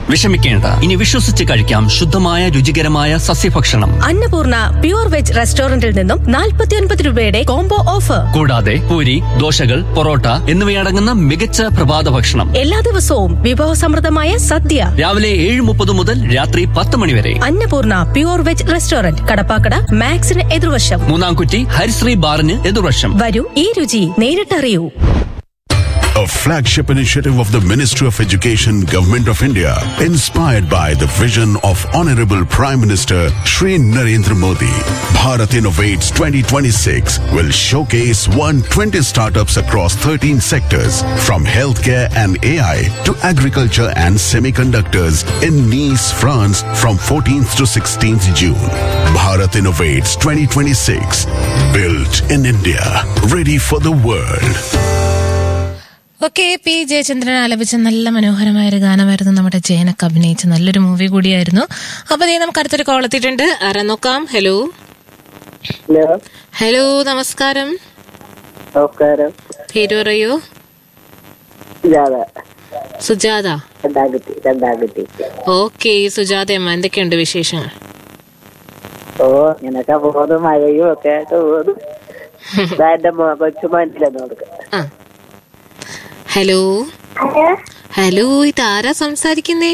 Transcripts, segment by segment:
വിഷമിക്കേണ്ട ഇനി വിശ്വസിച്ച് കഴിക്കാം ശുദ്ധമായ രുചികരമായ സസ്യഭക്ഷണം അന്നപൂർണ പ്യൂർ വെജ് റെസ്റ്റോറന്റിൽ നിന്നും 49 രൂപയുടെ കോംബോ ഓഫർ കൂടാതെ പൂരി ദോശകൾ പൊറോട്ട എന്നിവയടങ്ങുന്ന മികച്ച പ്രഭാത ഭക്ഷണം എല്ലാ ദിവസവും വിഭവസമൃദ്ധമായ സദ്യ രാവിലെ ഏഴ് മുപ്പത് മുതൽ രാത്രി പത്ത് മണി വരെ Annapoorna pure veg restaurant Kadappakada മാക്സിന് എതിർവശം മൂന്നാംകുറ്റി ഹരിശ്രീ ബാറിന് എതിർവശം വരൂ ഈ രുചി നേരിട്ടറിയൂ A flagship initiative of the Ministry of Education, Government of India, inspired by the vision of Honorable Prime Minister Shri Narendra Modi. Bharat Innovates 2026 will showcase 120 startups across 13 sectors, from healthcare and AI to agriculture and semiconductors in Nice, France from 14th to 16th June. Bharat Innovates 2026, built in India, ready for the world. Okay P Jayachandran ആലപിച്ച നല്ല മനോഹരമായ ഒരു ഗാനമായിരുന്നു നമ്മുടെ ജയനക്ക് അഭിനയിച്ച നല്ലൊരു movie കൂടിയായിരുന്നു അപ്പൊ ദേ നമുക്ക് അടുത്തൊരു കോൾ എത്തിയിട്ടുണ്ട് ആരാ നോക്കാം ഹലോ ഹലോ ഹലോ നമസ്കാരം നമസ്കാരം പേര് പറയൂ സുജാത സുജാത രണ്ടാകുട്ടി രണ്ടാകുട്ടി ഓക്കെ സുജാതയമ്മ എന്തൊക്കെയുണ്ട് വിശേഷങ്ങൾ ഓ ഇങ്ങനൊക്കെ പോകുന്നു മഴയും ഒക്കെ ആയിട്ട് പോകുന്നു ദാ എന്റെ മോ കൊച്ചുമാനില്ലെന്ന് കൊടുക്ക ആ ഹലോ ഹലോ ഇതാരാ സംസാരിക്കുന്നേ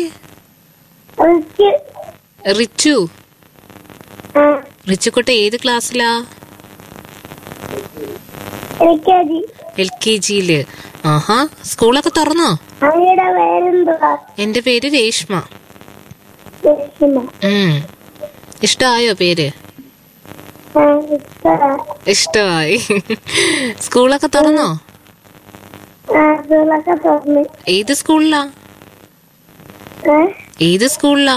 റിച്ചു റിച്ചുക്കുട്ട ഏത് ക്ലാസ്സിലാ എൽ കെ ജിയില് ആഹാ സ്കൂളൊക്കെ തുറന്നോ അങ്ങയുടെ പേരെന്തുവാ എന്റെ പേര് രേഷ്മ രശ്മ. ഉം ഇഷ്ടമായോ പേര് ആ, ഇഷ്ടമാ. ഇഷ്ടമായി സ്കൂളൊക്കെ തുറന്നോ ആ, സ്കൂളൊക്കെ തുറന്ന് ഏത് സ്കൂളിലാ ഏ? ഏത് സ്കൂളിലാ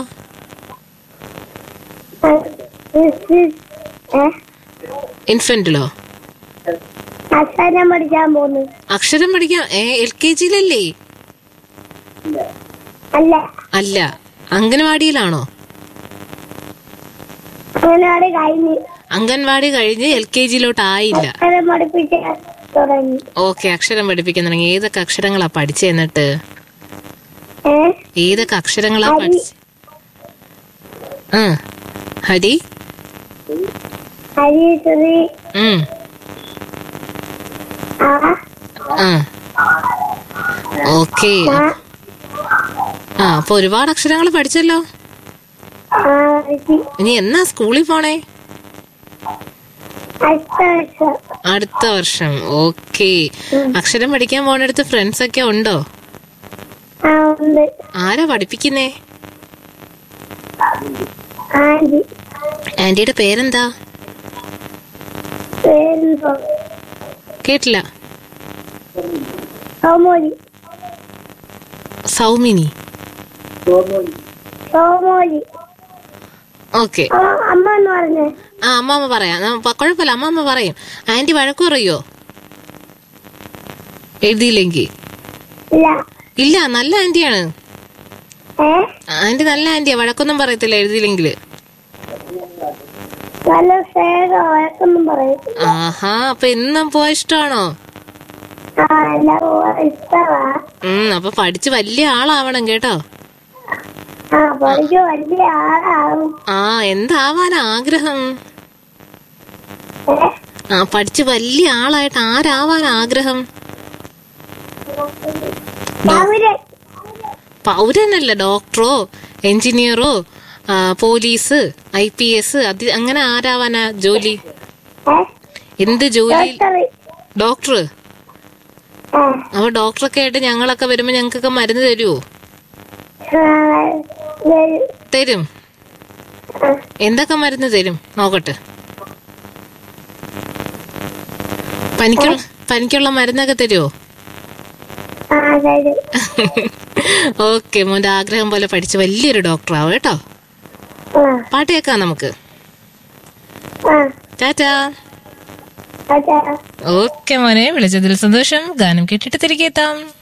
ആ, ഇത് ഏ? ഇൻഫന്റിലോ അക്ഷരം പഠിക്കാൻ പോന്നു അക്ഷരം പഠിക്കാം ഏ എൽ കെ ജിയിലല്ലേ അല്ല അല്ല അംഗനവാടിയിലാണോ അങ്ങനെയാണ് കഴിഞ്ഞ് അംഗൻവാടി കഴിഞ്ഞ് എൽ കെ ജിയിലോട്ട് ആയില്ല അക്ഷരം പഠിപ്പിക്കാൻ തുടങ്ങി ഓക്കെ അക്ഷരം പഠിപ്പിക്കാൻ തുടങ്ങി ഏതൊക്കെ അക്ഷരങ്ങളാ പഠിച്ചേ എന്നിട്ട് ഏ ഏതൊക്കെ അക്ഷരങ്ങളാ ഹരി. പഠിച്ച ആ ഹരി ഹരി ശ്രീ ഉം ആ ആ ഓക്കെ ആ ആ അപ്പൊ ഒരുപാട് അക്ഷരങ്ങൾ പഠിച്ചല്ലോ ആ ഹരി. ഇനി എന്നാ സ്കൂളിൽ പോണേ അടുത്ത വർഷം അടുത്ത വർഷം ഓക്കെ അക്ഷരം പഠിക്കാൻ പോണടുത്ത് ഫ്രണ്ട്സ് ഒക്കെ ഉണ്ടോ ആ ഉണ്ട് ആരാ പഠിപ്പിക്കുന്നേ ആന്റി ആന്റിയുടെ പേരെന്താ പേരെന്തോ കേട്ടില്ല സോമോലി സൗമിനി സോമോലി ഓക്കെ ആ അമ്മ എന്ന് പറഞ്ഞേ ആ അമ്മാമ്മ പറയാം ന- പ- കുഴപ്പമില്ല അമ്മാമ്മ പറയും ആന്റി വഴക്കു പറയോ എഴുതിയില്ലെങ്കിൽ ഇല്ല ഇല്ല നല്ല ആന്റിയാണ് ഏ ആന്റി നല്ല ആന്റിയാ വഴക്കൊന്നും പറയത്തില്ല എഴുതിയില്ലെങ്കിൽ നല്ല സ്നേഹം വഴക്കൊന്നും പറയും ആഹാ അപ്പൊ എന്നും പോവാൻ ഇഷ്ടമാണോ ആ എല്ലാം ഇഷ്ടമാ ഉം അപ്പൊ പഠിച്ച് വലിയ ആളാവണം കേട്ടോ ആ പഠിക്ക് വലിയ ആളാവും ആ എന്താവാനാ ആഗ്രഹം ഏ? ആ പഠിച്ച് വലിയ ആളായിട്ട് ആരാവാൻ ആഗ്രഹം അവര് പൗരനല്ല ഡോക്ടറോ എഞ്ചിനീയറോ ആ, പോലീസ് ഐ പി എസ് അത് അങ്ങനെ ആരാവാനാ ജോലി ഏ? എന്ത് ജോലി ഡോക്ടറ്. ഡോക്ടർ ആ, അപ്പൊ ഡോക്ടറൊക്കെ ആയിട്ട് ഞങ്ങളൊക്കെ വരുമ്പോ ഞങ്ങൾക്കൊക്കെ മരുന്ന് തരുമോ ആ, വരും. തരും ആ, എന്തൊക്കെ മരുന്ന് തരും നോക്കട്ടെ പനിക്കുള്ള പനിക്കുള്ള മരുന്നൊക്കെ തരുമോ ആ, വരും. ഓക്കെ മോന്റെ ആഗ്രഹം പോലെ പഠിച്ച് വലിയൊരു ഡോക്ടർ ആവും കേട്ടോ ആ, പാട്ട് കേൾക്കാം നമുക്ക് ആ, ടാറ്റാ അതാ ഓക്കെ മോനെ വിളിച്ചതിൽ സന്തോഷം ഗാനം കേട്ടിട്ട് തിരികെ എത്താം